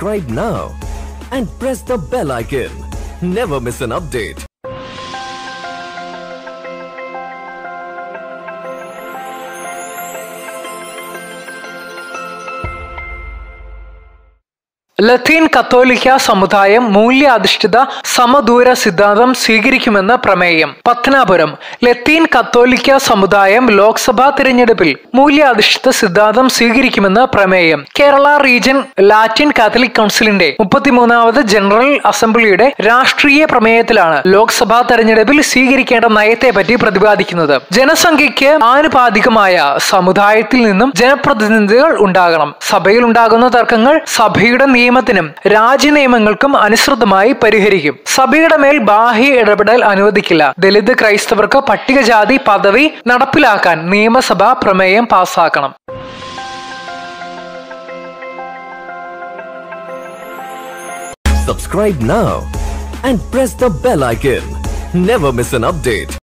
Subscribe now and press the bell icon. Never miss an update. ലത്തീൻ കത്തോലിക്ക സമുദായം മൂല്യാധിഷ്ഠിത സമദൂര സിദ്ധാന്തം സ്വീകരിക്കുമെന്ന് പ്രമേയം പത്തനാപുരം ലത്തീൻ കത്തോലിക്ക സമുദായം ലോക്സഭാ തിരഞ്ഞെടുപ്പിൽ മൂല്യാധിഷ്ഠിത സിദ്ധാന്തം സ്വീകരിക്കുമെന്ന് പ്രമേയം കേരള റീജൻ ലാറ്റിൻ കാത്തലിക് കൗൺസിലിന്റെ മുപ്പത്തിമൂന്നാമത് ജനറൽ അസംബ്ലിയുടെ രാഷ്ട്രീയ പ്രമേയത്തിലാണ് ലോക്സഭാ തെരഞ്ഞെടുപ്പിൽ സ്വീകരിക്കേണ്ട നയത്തെപ്പറ്റി പ്രതിപാദിക്കുന്നത് ജനസംഖ്യയ്ക്ക് ആനുപാതികമായ സമുദായത്തിൽ നിന്നും ജനപ്രതിനിധികൾ ഉണ്ടാകണം സഭയിൽ ഉണ്ടാകുന്ന തർക്കങ്ങൾ സഭയുടെ നിയമത്തിനും രാജ്യനിയമങ്ങൾക്കും അനുസൃതമായി പരിഹരിക്കും സഭയുടെ മേൽ ബാഹ്യ ഇടപെടൽ അനുവദിക്കില്ല ദലിത് ക്രൈസ്തവർക്ക് പട്ടികജാതി പദവി നടപ്പിലാക്കാൻ നിയമസഭ പ്രമേയം പാസാക്കണം Subscribe now and press the bell icon. Never miss an update.